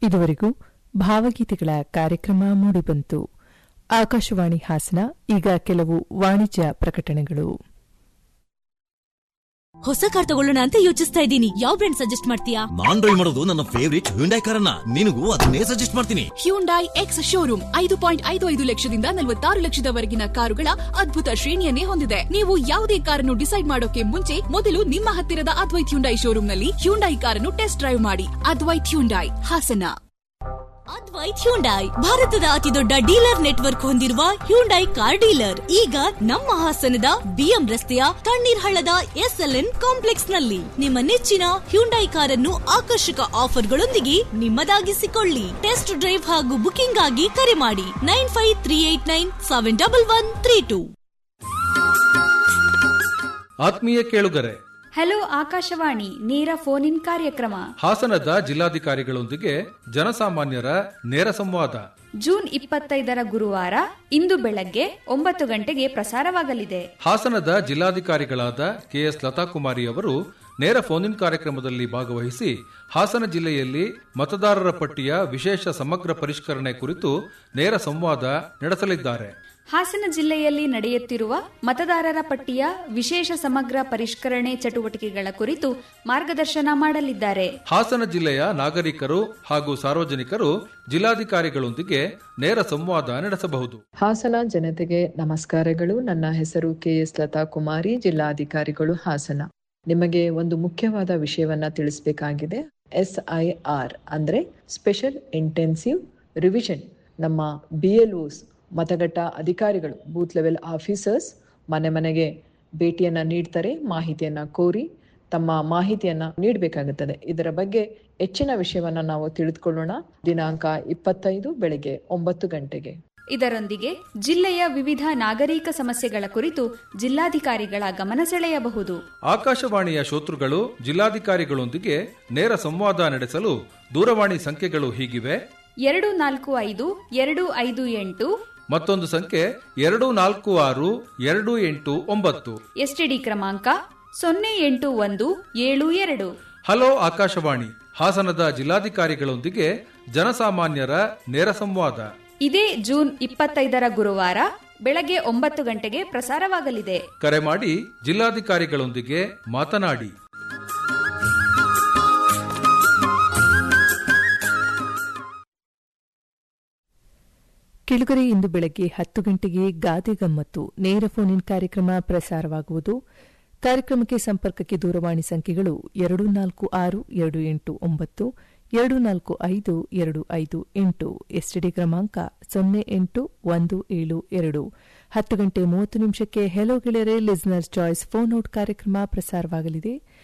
ಇದುವರೆಗೂ ಭಾವಗೀತೆಗಳ ಕಾರ್ಯಕ್ರಮ ಮೂಡಿಬಂತು ಆಕಾಶವಾಣಿ ಹಾಸನ ಈಗ ಕೆಲವು ವಾಣಿಜ್ಯ ಪ್ರಕಟಣೆಗಳು ಹೊಸ ಕಾರ್ ತಗೊಳ್ಳೋಣ ಅಂತ ಯೋಚಿಸ್ತಾ ಇದ್ದೀನಿ ಯಾವ ಬ್ರ್ಯಾಂಡ್ ಸಜೆಸ್ಟ್ ಮಾಡ್ತೀಯಾ ನಾನ್ ಡ್ರೈವ್ ಮಾಡೋದು ನನ್ನ ಫೇವರಿಟ್ ಹ್ಯುಂಡೈ ಕಾರನ್ನ ನಿನಗೂ ಅದನ್ನೇ ಸಜೆಸ್ಟ್ ಮಾಡ್ತೀನಿ ಹ್ಯುಂಡೈ ಎಕ್ಸ್ ಶೋರೂಮ್ ಐದು ಪಾಯಿಂಟ್ ಐದು ಐದು ಲಕ್ಷದಿಂದ ನಲವತ್ತಾರು ಲಕ್ಷದವರೆಗಿನ ಕಾರುಗಳ ಅದ್ಭುತ ಶ್ರೇಣಿಯನ್ನೇ ಹೊಂದಿದೆ ನೀವು ಯಾವುದೇ ಕಾರನ್ನು ಡಿಸೈಡ್ ಮಾಡೋಕೆ ಮುಂಚೆ ಮೊದಲು ನಿಮ್ಮ ಹತ್ತಿರದ ಅದ್ವೈತ್ ಹ್ಯುಂಡೈ ಶೋರೂಮ್ನಲ್ಲಿ ಹ್ಯುಂಡೈ ಕಾರನ್ನು ಟೆಸ್ಟ್ ಡ್ರೈವ್ ಮಾಡಿ ಅದ್ವೈತ್ ಹ್ಯುಂಡೈ ಹಾಸನ ಅದ್ವೈತ್ ಹ್ಯುಂಡೈ ಭಾರತದ ಅತಿದೊಡ್ಡ ಡೀಲರ್ ನೆಟ್ವರ್ಕ್ ಹೊಂದಿರುವ ಹ್ಯುಂಡೈ ಕಾರ್ ಡೀಲರ್ ಈಗ ನಮ್ಮ ಹಾಸನದ ಬಿಎಂ ರಸ್ತೆಯ ತಣ್ಣೀರ್ ಹಳ್ಳದ ಎಸ್ಎಲ್ಎನ್ ಕಾಂಪ್ಲೆಕ್ಸ್ ನಲ್ಲಿ ನಿಮ್ಮ ನೆಚ್ಚಿನ ಹ್ಯುಂಡೈ ಕಾರನ್ನು ಆಕರ್ಷಕ ಆಫರ್ಗಳೊಂದಿಗೆ ನಿಮ್ಮದಾಗಿಸಿಕೊಳ್ಳಿ ಟೆಸ್ಟ್ ಡ್ರೈವ್ ಹಾಗೂ ಬುಕಿಂಗ್ ಆಗಿ ಕರೆ ಮಾಡಿ nine five three eight nine seven double one three two ಆತ್ಮೀಯ ಕೇಳುಗರೆ ಹಲೋ ಆಕಾಶವಾಣಿ ನೇರ ಫೋನ್ ಇನ್ ಕಾರ್ಯಕ್ರಮ ಹಾಸನದ ಜಿಲ್ಲಾಧಿಕಾರಿಗಳೊಂದಿಗೆ ಜನಸಾಮಾನ್ಯರ ನೇರ ಸಂವಾದ ಜೂನ್ ಇಪ್ಪತ್ತೈದರ ಗುರುವಾರ ಇಂದು ಬೆಳಗ್ಗೆ ಒಂಬತ್ತು ಗಂಟೆಗೆ ಪ್ರಸಾರವಾಗಲಿದೆ ಹಾಸನದ ಜಿಲ್ಲಾಧಿಕಾರಿಗಳಾದ ಕೆಎಸ್ ಲತಾಕುಮಾರಿ ಅವರು ನೇರ ಫೋನ್ ಇನ್ ಕಾರ್ಯಕ್ರಮದಲ್ಲಿ ಭಾಗವಹಿಸಿ ಹಾಸನ ಜಿಲ್ಲೆಯಲ್ಲಿ ಮತದಾರರ ಪಟ್ಟಿಯ ವಿಶೇಷ ಸಮಗ್ರ ಪರಿಷ್ಕರಣೆ ಕುರಿತು ನೇರ ಸಂವಾದ ನಡೆಸಲಿದ್ದಾರೆ ಹಾಸನ ಜಿಲ್ಲೆಯಲ್ಲಿ ನಡೆಯುತ್ತಿರುವ ಮತದಾರರ ಪಟ್ಟಿಯ ವಿಶೇಷ ಸಮಗ್ರ ಪರಿಷ್ಕರಣೆ ಚಟುವಟಿಕೆಗಳ ಕುರಿತು ಮಾರ್ಗದರ್ಶನ ಮಾಡಲಿದ್ದಾರೆ ಹಾಸನ ಜಿಲ್ಲೆಯ ನಾಗರಿಕರು ಹಾಗೂ ಸಾರ್ವಜನಿಕರು ಜಿಲ್ಲಾಧಿಕಾರಿಗಳೊಂದಿಗೆ ನೇರ ಸಂವಾದ ನಡೆಸಬಹುದು ಹಾಸನ ಜನತೆಗೆ ನಮಸ್ಕಾರಗಳು ನನ್ನ ಹೆಸರು ಕೆಎಸ್ ಲತಾ ಕುಮಾರಿ ಜಿಲ್ಲಾಧಿಕಾರಿಗಳು ಹಾಸನ ನಿಮಗೆ ಒಂದು ಮುಖ್ಯವಾದ ವಿಷಯವನ್ನ ತಿಳಿಸಬೇಕಾಗಿದೆ ಎಸ್ ಐ ಆರ್ ಅಂದ್ರೆ ಸ್ಪೆಷಲ್ ಇಂಟೆನ್ಸಿವ್ ರಿವಿಷನ್ ನಮ್ಮ ಬಿ ಎಲ್ ಓಸ್ ಮತಗಟ್ಟ ಅಧಿಕಾರಿಗಳು ಬೂತ್ ಲೆವೆಲ್ ಆಫೀಸರ್ಸ್ ಮನೆ ಮನೆಗೆ ಭೇಟಿಯನ್ನ ನೀಡ್ತಾರೆ ಮಾಹಿತಿಯನ್ನ ಕೋರಿ ತಮ್ಮ ಮಾಹಿತಿಯನ್ನ ನೀಡಬೇಕಾಗುತ್ತದೆ ಇದರ ಬಗ್ಗೆ ಹೆಚ್ಚಿನ ವಿಷಯವನ್ನ ನಾವು ತಿಳಿದುಕೊಳ್ಳೋಣ ದಿನಾಂಕ ಇಪ್ಪತ್ತೈದು ಬೆಳಿಗ್ಗೆ ಒಂಬತ್ತು ಗಂಟೆಗೆ ಇದರೊಂದಿಗೆ ಜಿಲ್ಲೆಯ ವಿವಿಧ ನಾಗರಿಕ ಸಮಸ್ಯೆಗಳ ಕುರಿತು ಜಿಲ್ಲಾಧಿಕಾರಿಗಳ ಗಮನ ಸೆಳೆಯಬಹುದು ಆಕಾಶವಾಣಿಯ ಶ್ರೋತೃಗಳು ಜಿಲ್ಲಾಧಿಕಾರಿಗಳೊಂದಿಗೆ ನೇರ ಸಂವಾದ ನಡೆಸಲು ದೂರವಾಣಿ ಸಂಖ್ಯೆಗಳು ಹೀಗಿವೆ ಎರಡು ನಾಲ್ಕು ಐದು ಎರಡು ಐದು ಎಂಟು ಮತ್ತೊಂದು ಸಂಖ್ಯೆ ಎರಡು ನಾಲ್ಕು ಆರು ಎರಡು ಎಂಟು ಒಂಬತ್ತು ಎಸ್ಟಿಡಿ ಕ್ರಮಾಂಕ ಸೊನ್ನೆ ಎಂಟು ಒಂದು ಏಳು ಎರಡು ಹಲೋ ಆಕಾಶವಾಣಿ ಹಾಸನದ ಜಿಲ್ಲಾಧಿಕಾರಿಗಳೊಂದಿಗೆ ಜನಸಾಮಾನ್ಯರ ನೇರ ಸಂವಾದ ಇದೇ ಜೂನ್ ಇಪ್ಪತ್ತೈದರ ಗುರುವಾರ ಬೆಳಗ್ಗೆ ಒಂಬತ್ತು ಗಂಟೆಗೆ ಪ್ರಸಾರವಾಗಲಿದೆ ಕರೆ ಮಾಡಿ ಜಿಲ್ಲಾಧಿಕಾರಿಗಳೊಂದಿಗೆ ಮಾತನಾಡಿ ಕೆಳಗರೆ ಇಂದು ಬೆಳಗ್ಗೆ ಹತ್ತು ಗಂಟೆಗೆ ಗಾದೆ ಗಮ್ಮತ್ತು ನೇರ ಫೋನ್ ಇನ್ ಕಾರ್ಯಕ್ರಮ ಪ್ರಸಾರವಾಗುವುದು ಕಾರ್ಯಕ್ರಮಕ್ಕೆ ಸಂಪರ್ಕಕ್ಕೆ ದೂರವಾಣಿ ಸಂಖ್ಯೆಗಳು ಎರಡು ನಾಲ್ಕು ಆರು ಎರಡು ಎಂಟು ಒಂಬತ್ತು ಎರಡು ನಾಲ್ಕು ಐದು ಎರಡು ಐದು ಎಂಟು ಎಸ್ಟಿಡಿ ಕ್ರಮಾಂಕ ಸೊನ್ನೆ ಎಂಟು ಒಂದು ಏಳು ಎರಡು ಹತ್ತು ಗಂಟೆ ಮೂವತ್ತು ನಿಮಿಷಕ್ಕೆ ಹೆಲೋ ಗೆಳೆಯರೆ ಲಿಸ್ನರ್ಸ್ ಚಾಯ್ಸ್ ಫೋನ್ ಔಟ್ ಕಾರ್ಯಕ್ರಮ ಪ್ರಸಾರವಾಗಲಿದೆ